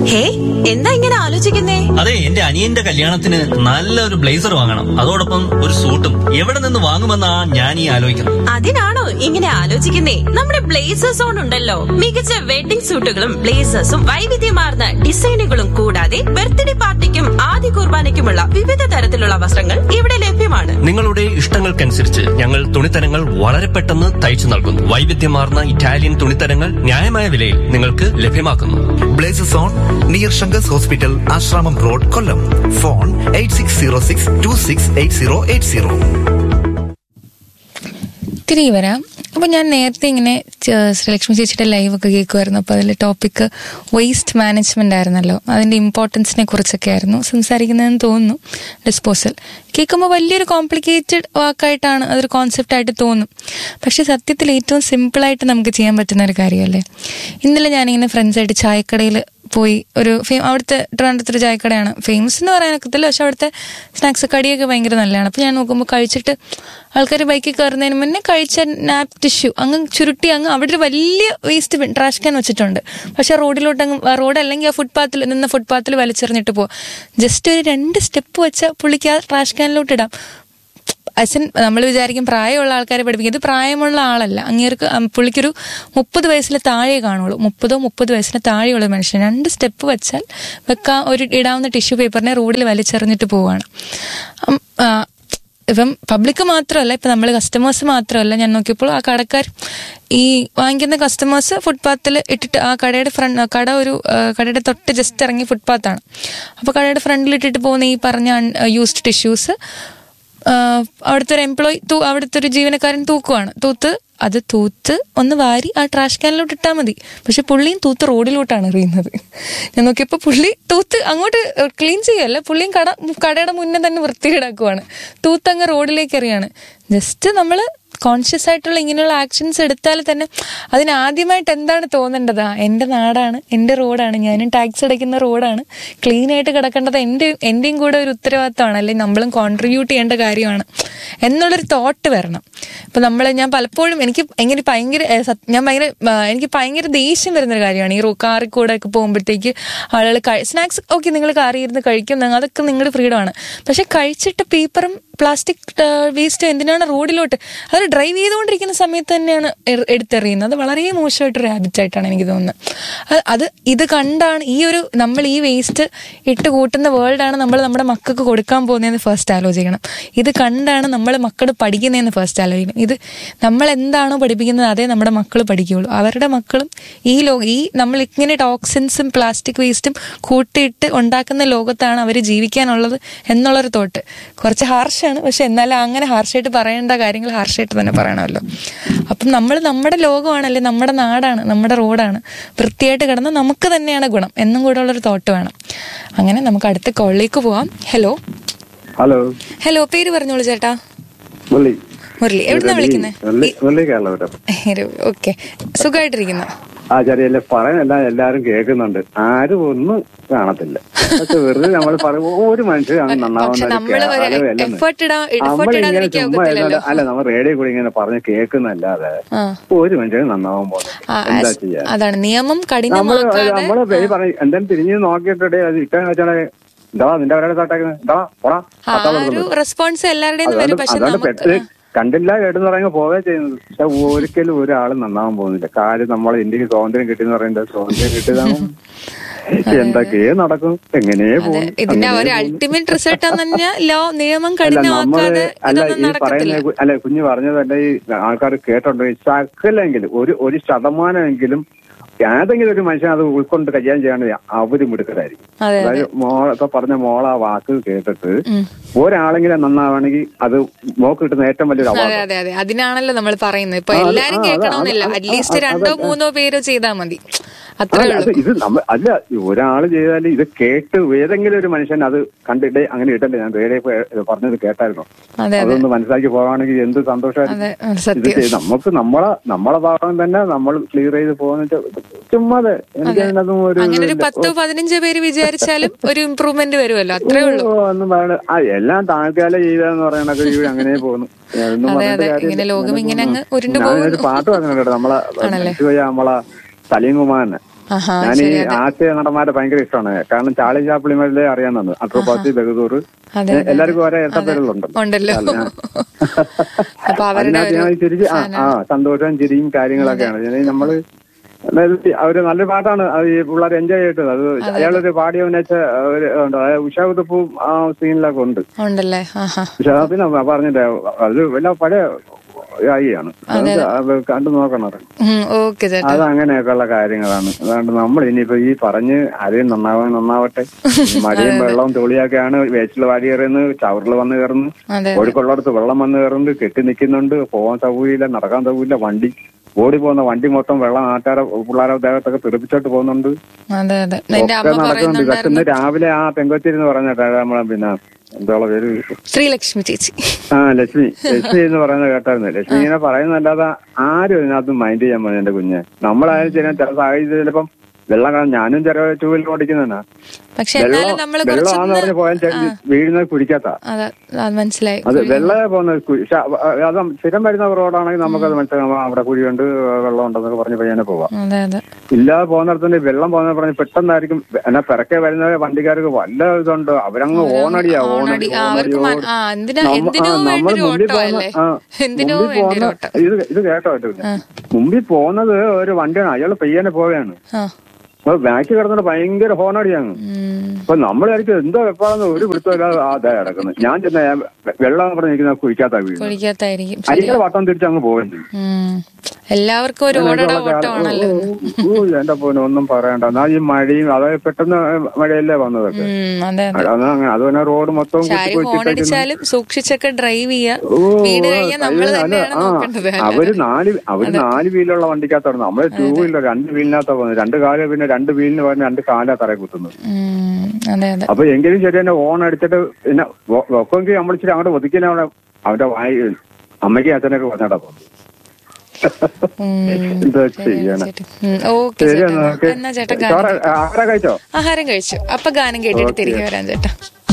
ഹേ എന്താ ഇങ്ങനെ ആലോചിക്കുന്നേ അതെ എന്റെ അനിയന്റെ കല്യാണത്തിന് നല്ലൊരു ബ്ലേസർ വാങ്ങണം അതോടൊപ്പം ഒരു സൂട്ടും എവിടെ നിന്ന് വാങ്ങുമെന്നാ ഞാൻ ഈ ആലോചിക്കുന്നത് അതിനാണോ ഇങ്ങനെ ആലോചിക്കുന്നേ നമ്മുടെ ബ്ലേസേഴ്സ് ഓൺ ഉണ്ടല്ലോ മികച്ച വെഡിംഗ് സൂട്ടുകളും ബ്ലേസേഴ്സും വൈവിധ്യമാർന്ന ഡിസൈനുകളും കൂടാതെ ബർത്ത്ഡേ പാർട്ടിക്കും ആദ്യ കുർബാനയ്ക്കുമുള്ള വിവിധ തരത്തിലുള്ള വസ്ത്രങ്ങൾ ഇവിടെ ലഭ്യമാണ് നിങ്ങളുടെ ഇഷ്ടങ്ങൾക്കനുസരിച്ച് ഞങ്ങൾ തുണിത്തരങ്ങൾ വളരെ പെട്ടെന്ന് തയ്ച്ചു നൽകുന്നു വൈവിധ്യമാർന്ന ഇറ്റാലിയൻ തുണിത്തരങ്ങൾ ന്യായമായ വിലയിൽ നിങ്ങൾക്ക് ലഭ്യമാക്കുന്നു Blazes on near Sankar's hospital Asramam road Kollam phone eight six zero six two six eight zero eight zero തിരികെ വരാം അപ്പോൾ ഞാൻ നേരത്തെ ഇങ്ങനെ ച- ശ്രീലക്ഷ്മി ചേച്ചിയുടെ ലൈവ് ഒക്കെ കേൾക്കുമായിരുന്നു അപ്പോൾ അതിൽ ടോപ്പിക്ക് വേസ്റ്റ് മാനേജ്മെന്റ് ആയിരുന്നല്ലോ അതിന്റെ ഇമ്പോർട്ടൻസിനെ കുറിച്ചൊക്കെ ആയിരുന്നു സംസാരിക്കുന്നതെന്ന് തോന്നുന്നു ഡിസ്പോസൽ കേൾക്കുമ്പോൾ വലിയൊരു കോംപ്ലിക്കേറ്റഡ് വാക്കായിട്ടാണ് അതൊരു കോൺസെപ്റ്റ് ആയിട്ട് തോന്നും പക്ഷെ സത്യത്തിൽ ഏറ്റവും സിമ്പിളായിട്ട് നമുക്ക് ചെയ്യാൻ പറ്റുന്ന ഒരു കാര്യമല്ലേ ഇന്നലെ ഞാനിങ്ങനെ ഫ്രണ്ട്സായിട്ട് ചായക്കടയിൽ പോയി ഒരു ഫേ അവിടുത്തെ ട്രിവാൻഡ്രത്ത് ഒരു ചായക്കടയാണ് ഫേമസ് എന്ന് പറയാനൊക്കത്തില്ല പക്ഷെ അവിടുത്തെ സ്നാക്സ് കടിയൊക്കെ ഭയങ്കര നല്ലതാണ് അപ്പോൾ ഞാൻ നോക്കുമ്പോൾ കഴിച്ചിട്ട് ആൾക്കാർ ബൈക്കിൽ കയറുന്നതിന് മുന്നേ കഴിച്ച നാപ്പ് ടിഷ്യൂ അങ്ങ് ചുരുട്ടി അങ്ങ് അവിടെ ഒരു വലിയ വേസ്റ്റ് ബിൻ ട്രാഷ് ക്യാൻ വെച്ചിട്ടുണ്ട് പക്ഷെ റോഡിലോട്ട് അങ്ങ് റോഡ് അല്ലെങ്കിൽ ആ ഫുട്പാത്തിൽ നിന്ന് ഫുട്പാത്തിൽ വലിച്ചെറിഞ്ഞിട്ട് പോവാം ജസ്റ്റ് ഒരു രണ്ട് സ്റ്റെപ്പ് വെച്ച പുള്ളിക്ക് ആ ട്രാഷ് ക്യാനിലോട്ട് ഇടാം അച്ഛൻ നമ്മൾ വിചാരിക്കും പ്രായമുള്ള ആൾക്കാരെ പഠിപ്പിക്കും ഇത് പ്രായമുള്ള ആളല്ല അങ്ങേർക്ക് അം- പുള്ളിക്കൊരു മുപ്പത് വയസ്സിൽ താഴെ കാണുള്ളൂ മുപ്പതോ മുപ്പത് വയസ്സിന് താഴെയുള്ള മനുഷ്യൻ രണ്ട് സ്റ്റെപ്പ് വെച്ചാൽ വെക്കാൻ ഒരു ഇടാവുന്ന ടിഷ്യൂ പേപ്പറിനെ റോഡിൽ വലിച്ചെറിഞ്ഞിട്ട് പോവാണ് അം, ആ, ഇപ്പം പബ്ലിക് മാത്രമല്ല ഇപ്പം നമ്മൾ കസ്റ്റമേഴ്സ് മാത്രമല്ല ഞാൻ നോക്കിയപ്പോൾ ആ കടക്കാർ ഈ വാങ്ങിക്കുന്ന കസ്റ്റമേഴ്സ് ഫുട്പാത്തിൽ ഇട്ടിട്ട് ആ കടയുടെ ഫ്രണ്ട് കട ഒരു ആ, കടയുടെ തൊട്ട് ജസ്റ്റ് ഇറങ്ങി ഫുട്പാത്താണ് അപ്പോൾ കടയുടെ ഫ്രണ്ടിൽ ഇട്ടിട്ട് പോകുന്ന ഈ പറഞ്ഞ യൂസ്ഡ് ടിഷ്യൂസ് ആഹ് അവിടുത്തെ ഒരു എംപ്ലോയി തൂ അവിടുത്തെ ഒരു ജീവനക്കാരൻ തൂക്കുവാണ് തൂത്ത് അത് തൂത്ത് ഒന്ന് വാരി ആ ട്രാഷ് ക്യാനിലോട്ട് ഇട്ടാൽ മതി പക്ഷെ പുള്ളിയും തൂത്ത് റോഡിലോട്ടാണ് എറിയുന്നത് ഞാൻ നോക്കിയപ്പോൾ പുള്ളി തൂത്ത് അങ്ങോട്ട് ക്ലീൻ ചെയ്യല്ല പുള്ളിയും കട കടയുടെ മുന്നേ തന്നെ വൃത്തികേടാക്കുവാണ് തൂത്ത് അങ്ങ് റോഡിലേക്ക് എറിയാണ് ജസ്റ്റ് നമ്മൾ കോൺഷ്യസ് ആയിട്ടുള്ള ഇങ്ങനെയുള്ള ആക്ഷൻസ് എടുത്താൽ തന്നെ അതിന് ആദ്യമായിട്ട് എന്താണ് തോന്നേണ്ടത് ആ എൻ്റെ നാടാണ് എൻ്റെ റോഡാണ് ഞാനും ടാക്സ് അടയ്ക്കുന്ന റോഡാണ് ക്ലീൻ ആയിട്ട് കിടക്കേണ്ടത് എൻ്റെ എൻ്റെയും കൂടെ ഒരു ഉത്തരവാദിത്തമാണ് അല്ലെങ്കിൽ നമ്മളും കോൺട്രിബ്യൂട്ട് ചെയ്യേണ്ട കാര്യമാണ് എന്നുള്ളൊരു തോട്ട് വരണം ഇപ്പം നമ്മൾ ഞാൻ പലപ്പോഴും എനിക്ക് എങ്ങനെ ഭയങ്കര ഏ, സത്- ഞാൻ ഭയങ്കര ആ, എനിക്ക് ഭയങ്കര ദേഷ്യം വരുന്നൊരു കാര്യമാണ് ഈ റോ കാറിൽ കൂടെ ഒക്കെ പോകുമ്പോഴത്തേക്ക് ആളുകൾ സ്നാക്സ് ഓക്കെ നിങ്ങൾ കാറിൽ ഇരുന്ന് കഴിക്കും നിങ്ങൾ- അതൊക്കെ നിങ്ങളുടെ ഫ്രീഡമാണ് പക്ഷെ കഴിച്ചിട്ട് പേപ്പറും പ്ലാസ്റ്റിക് വേസ്റ്റ് എന്തിനാണ് റോഡിലോട്ട് അത് ഡ്രൈവ് ചെയ്തുകൊണ്ടിരിക്കുന്ന സമയത്ത് തന്നെയാണ് എ- എടുത്തെറിയുന്നത് അത് വളരെ മോശമായിട്ടൊരു ഹാബിറ്റ് ആയിട്ടാണ് എനിക്ക് തോന്നുന്നത് അത് അത് ഇത് കണ്ടാണ് ഈ ഒരു നമ്മൾ ഈ വേസ്റ്റ് ഇട്ട് കൂട്ടുന്ന വേൾഡാണ് നമ്മൾ നമ്മുടെ മക്കൾക്ക് കൊടുക്കാൻ പോകുന്നതെന്ന് ഫസ്റ്റ് ആലോചിക്കണം ഇത് കണ്ടാണ് നമ്മൾ മക്കൾ പഠിക്കുന്നതെന്ന് ഫസ്റ്റ് ആലോചിക്കണം ഇത് നമ്മൾ എന്താണോ പഠിപ്പിക്കുന്നത് അതേ നമ്മുടെ മക്കൾ പഠിക്കുകയുള്ളൂ അവരുടെ മക്കളും ഈ ലോ ഈ നമ്മൾ ഇങ്ങനെ ടോക്സിൻസും പ്ലാസ്റ്റിക് വേസ്റ്റും കൂട്ടിയിട്ട് ഉണ്ടാക്കുന്ന ലോകത്താണ് അവർ ജീവിക്കാനുള്ളത് എന്നുള്ളൊരു തോട്ട് കുറച്ച് ഹാർഷാണ് പക്ഷെ എന്നാലും അങ്ങനെ ഹാർഷായിട്ട് പറയേണ്ട കാര്യങ്ങൾ ഹാർഷായിട്ട് തന്നെ പറയണമല്ലോ അപ്പം നമ്മൾ നമ്മുടെ ലോകമാണല്ലേ നമ്മുടെ നാടാണ് നമ്മുടെ റോഡാണ് വൃത്തിയായിട്ട് കിടന്ന് നമുക്ക് തന്നെയാണ് ഗുണം എന്നും കൂടെ ഉള്ളൊരു തോട്ട് വേണം അങ്ങനെ നമുക്ക് അടുത്ത കോളിലേക്ക് പോവാം ഹലോ ഹലോ ഹലോ പേര് പറഞ്ഞോളൂ ചേട്ടാ മുരളി മുരളി എവിടുന്നാ വിളിക്കുന്നത് മുരളി മുരളി കേരളപുരം ഓക്കെ സുഖമായിട്ടിരിക്കുന്ന ആചാര്യല്ലേ പറയാനെല്ലാം എല്ലാരും കേൾക്കുന്നുണ്ട് ആരും ഒന്നും കാണത്തില്ല പക്ഷെ വെറുതെ നമ്മൾ പറയും ഒരു മനുഷ്യൻ അങ്ങ് പക്ഷെ നമ്മള് ഒരു effort ഇടാ- effort ഇടാതിരിക്കാൻ ഒക്കത്തില്ലല്ലോ. അല്ല നമ്മൾ റേഡിയോ കൂടി ഇങ്ങനെ പറഞ്ഞ് കേൾക്കുന്നല്ലാതെ ആ ഒരു മനുഷ്യനും നന്നാവാൻ പോകുന്നു ആ, എന്താ as- ചെയ്യാ അതാണ് നിയമം നമ്മള് കഠിനമാക്കാതെ നമ്മള് പേര് പറയും എന്തായാലും തിരിഞ്ഞ് നോക്കിയിട്ടേ അത് ഇട്ടാന്ന് വെച്ചാൽ എന്താ നിന്റെ അവരുടെ തൊട്ടേക്കുന്നത് എന്താ പോടാ ആ പത്താ ഒരു കൊടുക്കുന്നത് റെസ്പോൺസ് എല്ലാവരുടെയും വരും അതുകൊണ്ട് പക്ഷെ അതുകൊണ്ട് നമുക്ക് പെട്ട് കണ്ടില്ല കേട്ടെന്ന് പറയുമ്പോൾ പോവേ ചെയ്യുന്നത് പക്ഷെ ഒരിക്കലും ഒരാൾ നന്നാവാൻ പോകുന്നില്ല കാര്യം നമ്മളെ ഇന്ത്യക്ക് സ്വാതന്ത്ര്യം കിട്ടിയെന്ന് പറയുന്നത് സ്വാതന്ത്ര്യം കിട്ടിയതാണ് എന്തൊക്കെയോ നടക്കും എങ്ങനെയേ അതെ പോകും ഇതിന്റെ അങ്ങനെ ഒരു പോകും. അൾട്ടിമേറ്റ് റിസൾട്ട് എന്ന് പറഞ്ഞാൽ ലോ നിയമം അല്ല നമ്മള് കഠിനമാക്കാതെ അല്ല ഇതൊന്നും ഈ നടക്കത്തില്ല പറയുന്ന കു- അല്ല കുഞ്ഞ് പറഞ്ഞതല്ല ഈ ആൾക്കാർ കേട്ടോണ്ട് ശകലെങ്കിലും ഒരു ഒരു ശതമാനമെങ്കിലും ഏതെങ്കിലും ഒരു മനുഷ്യൻ അത് ഉൾക്കൊണ്ട് കൈകാര്യം ചെയ്യാണ്ട് അവര് മിടുക്കരായിരിക്കും അതെ അതെ അതായത് മോൾ ഇപ്പൊ പറഞ്ഞ മോൾ ആ വാക്ക് കേട്ടിട്ട് ഉം. ഒരാളെങ്കിലും നന്നാവണമെങ്കിൽ അത് മോക്ക് കിട്ടുന്ന ഏറ്റവും വലിയൊരു അതെ അവാർഡ് അതെ അതെ അതിനാണല്ലോ നമ്മൾ പറയുന്നത് ഇപ്പൊ ആ, അത് എല്ലാരും ആ, അത് കേൾക്കണമെന്നില്ല അത് അറ്റ്ലീസ്റ്റ് അത് രണ്ടോ അത് മൂന്നോ പേരോ ചെയ്താൽ മതി അത്രേ അല്ല, അത് ഉള്ളൂ ഇത് നമ്മ അല്ല ഒരാള് ചെയ്താൽ ഇത് കേട്ട് ഏതെങ്കിലും ഒരു മനുഷ്യൻ അത് കണ്ടിട്ട് അങ്ങനെ ഇട്ടല്ലേ ഞാൻ റേഡിയോ പറഞ്ഞത് കേട്ടായിരുന്നു അതെ അതെ അതൊന്ന് മനസ്സിലാക്കി പോവാണെങ്കിൽ എന്ത് സന്തോഷമായിരുന്നു അതെ ആ, ഇത് സത്യം ചെയ്ത് നമുക്ക് നമ്മളെ നമ്മളെ ഭാഗം തന്നെ നമ്മൾ ക്ലിയർ ചെയ്ത് പോകുന്ന ചുമ്മാതെ എനിക്ക് അതിനകത്തും ഒരു അങ്ങനെ ഒരു ഇല്ല. പത്തോ പതിനഞ്ചോ പേര് വിചാരിച്ചാലും ഒരു ഇമ്പ്രൂവ്മെന്റ് വരുമല്ലോ അത്രേ ഉള്ളൂ ഓ, ഒന്നും പറയണ്ട ആ എല്ലാം താഴ്ക്കാല ചെയ്തെന്ന് പറയണൊക്കെ ഈ അങ്ങനെ പോകുന്നു അതൊന്നും അതെ, പറഞ്ഞിട്ട് അതെ. കാര്യമില്ല. ഇങ്ങനെ ലോകം അങ്ങനെ ഇങ്ങനെ അങ്ങ് പോകുന്നു. ഉരുണ്ടു ഞാനൊരു പോകുന്നു. പാട്ട് പറഞ്ഞിട്ടുണ്ട് നമ്മളെ ആണല്ലേ? മരിച്ചുപോയ നമ്മളെ സലീം കുമാറിന് ആഹാ, ഞാൻ ഈ ശരി, അതെ. ആശയ നടന്മാരെ ഭയങ്കര ഇഷ്ടമാണ് കാരണം ചാളി ചാപ്പിളിമാരിലെ അറിയാൻ തന്നു അട്രോപാത്തി ബഹദൂർ അതെ, അതെ. എല്ലാവർക്കും ഓരോ ഇരട്ടപ്പേരുകളുണ്ട് ഉണ്ടല്ലോ അപ്പൊ അവരുടെ അതിനകത്ത് ഞാൻ ഒരു ചിരിച്ച് ആ ആ സന്തോഷവും ചിരിയും കാര്യങ്ങളൊക്കെയാണ് ഞാൻ നമ്മള് അതായത് അവര് നല്ലൊരു പാട്ടാണ് അത് ഈ പിള്ളേർ എൻജോയ് ചെയ്തിട്ടത് അത് അയാളൊരു പാടി അഭിനയിച്ച ഒരു ഉണ്ട് അതായത് ഉഷാ ഉതുപ്പും ആ സീനിലൊക്കെ ഉണ്ട് ഉണ്ടല്ലേ ആഹാ പക്ഷെ പിന്നെ പറഞ്ഞില്ലേ അത് വല്ല പഴയ ആയിയാണ് അത് കണ്ടു നോക്കണം അത്. ഓക്കെ ചേട്ടാ അത് അങ്ങനെയൊക്കെയുള്ള കാര്യങ്ങളാണ് അതുകൊണ്ട് നമ്മൾ ഇനിയിപ്പോ ഈ പറഞ്ഞ് ആരെയും നന്നാവാൻ നന്നാവട്ടെ ഈ മഴയും വെള്ളവും തുളിയൊക്കെയാണ് വേസ്റ്റിൽ വാരി കയറുന്നത് ചവറിൽ വന്ന് കയറുന്നു അതെ ഒഴുക്കുള്ളിടത്ത് വെള്ളം വന്ന് കയറുന്നുണ്ട് കെട്ടി നിൽക്കുന്നുണ്ട് പോകാൻ സൗകര്യമില്ല നടക്കാൻ സൗകര്യമില്ല വണ്ടി ഓടി പോകുന്ന വണ്ടി മൊത്തം വെള്ളം നാട്ടുകാരെ പിള്ളേരെ ദേഹത്തൊക്കെ തെറിപ്പിച്ചോട്ട് പോകുന്നുണ്ട് അതെ അതെ എന്റെ ഒക്കെ അമ്മ നടക്കുന്നുണ്ട് പറയുന്നുണ്ടായിരുന്നു ഇതൊക്കെ രാവിലെ ആ പെങ്കൊച്ചിരുന്ന് പറഞ്ഞിട്ടാ നമ്മളെ പിന്നെ എന്തോളെ പേര് ശ്രീലക്ഷ്മി ചേച്ചി ആ ലക്ഷ്മി ലക്ഷ്മി എന്ന് പറയുന്നത് കേട്ടായിരുന്നു ലക്ഷ്മി ഇങ്ങനെ പറയുന്നല്ലാതെ ആരും ഇതിനകത്ത് മൈൻഡ് ചെയ്യാൻ പോകുന്നത് എന്റെ കുഞ്ഞെ നമ്മളായാലും ചില ചില സാഹചര്യം ചിലപ്പം വെള്ളം കാണാൻ ഞാനും ചില ടൂ വീലർ ഓടിക്കുന്നതാണ് പക്ഷെ എന്നാലും നമ്മള് വെള്ളമാന്ന് പറഞ്ഞ് പോയാൽ കുറച്ചൊന്ന് വീഴുന്നത് കുടിക്കാത്ത അതെ അത് മനസ്സിലായി അത് വെള്ളമേ പോകുന്നത് കു- ശ- അത് സ്ഥിരം വരുന്ന റോഡാണെങ്കിൽ നമുക്കത് മനസ്സിലാക്കാം ആ, അവിടെ കുഴിയുണ്ട് വെള്ളം ഉണ്ടെന്നൊക്കെ പറഞ്ഞ് പയ്യനെ പോവാം അതെ അതെ ഇല്ലാതെ പോകുന്നിടത്തുണ്ട് വെള്ളം പോകുന്ന പറഞ്ഞ് പെട്ടെന്നായിരിക്കും എന്നാ പിറക്കെ വരുന്ന വണ്ടിക്കാർക്ക് വല്ല ഇതുണ്ട് അവരങ്ങ് ഓണടിയാ ഓണടി ഓണടി ആ, അവർക്ക് മ- ആ എന്തിനാ എന്തിനോ വേണ്ടി ഒരു ഓട്ടോ അല്ലേ എന്തിനോ വേണ്ടി ഒരു ഓട്ടം ഇത് ഇത് കേട്ടോ കേട്ടോ ഇത്. മുമ്പിൽ പോകുന്നത് ഒരു വണ്ടിയാണ് അയാൾ പയ്യനെ പോവുകയാണ് ആ അപ്പൊ ബാക്കി കിടന്നിട്ട് ഭയങ്കര ഹോണടിയാണ് ഉം. അപ്പൊ നമ്മളായിരിക്കും എന്തോ എപ്പോഴാന്ന് ഒരു പിടുത്തമില്ലാതെ ആ അതാ കിടക്കുന്നത് ഞാൻ ചെന്ന വെള്ളം പറഞ്ഞ് നിൽക്കുന്ന കുഴിക്കാത്ത വീട് കുടിക്കാത്തായിരിക്കും ശരി അരിക്കൽ വട്ടം തിരിച്ച് അങ്ങ് പോവുകയും ചെയ്യും ഉം. എല്ലാവർക്കും ഒരു ഓടട ഓട്ടമാണല്ലോ ഓ, ഓ, എന്റെ പോലെ ഒന്നും പറയണ്ട എന്നാ ഈ മഴയും അതായത് പെട്ടെന്ന് മഴയല്ലേ വന്നതൊക്കെ ഉം, അതെ അതെ അത് അങ്ങനെ അത് പിന്നെ റോഡ് മൊത്തം പക്ഷെ ആരും കുത്തി ഹോൺ അടിച്ചാലും സൂക്ഷിച്ചൊക്കെ ഡ്രൈവ് ചെയ്യാ വീട് കഴിഞ്ഞാൽ നമ്മൾ തന്നെയാണ് നോക്കേണ്ടത് അവര് നാല് അവര് നാല് വീലുള്ള വണ്ടിക്കകത്താണ് നമ്മള് ടൂ വീലർ രണ്ട് വീലിനകത്താ പോകുന്നത് രണ്ട് കാല് പിന്നെ രണ്ട് വീലിന് പകരം രണ്ട് കാലാ തറയെ കുത്തുന്നത് ഉം, അതെ അതെ അപ്പൊ എങ്കിലും ശരി തന്നെ ഓൺ അടിച്ചിട്ട് പിന്നെ വെക്കുമെങ്കിൽ നമ്മൾ ഇച്ചിരി അങ്ങോട്ട് ഒതുക്കില്ല അവിടെ അവന്റെ വായി അമ്മയ്ക്ക് അച്ഛനൊക്കെ പറഞ്ഞാട്ടാ പോകുന്നത് ഉം. എന്താ ചെയ്യണം ഓക്കെ ശരി ചേട്ടാ എന്നാ ഓക്കെ എന്നാ ചേട്ടാ ചോറ് ഗാനം ആഹാരം കഴിച്ചോ ആഹാരം കഴിച്ചു അപ്പൊ ഗാനം കേട്ടിട്ട് തിരികെ വരാൻ ചേട്ടാ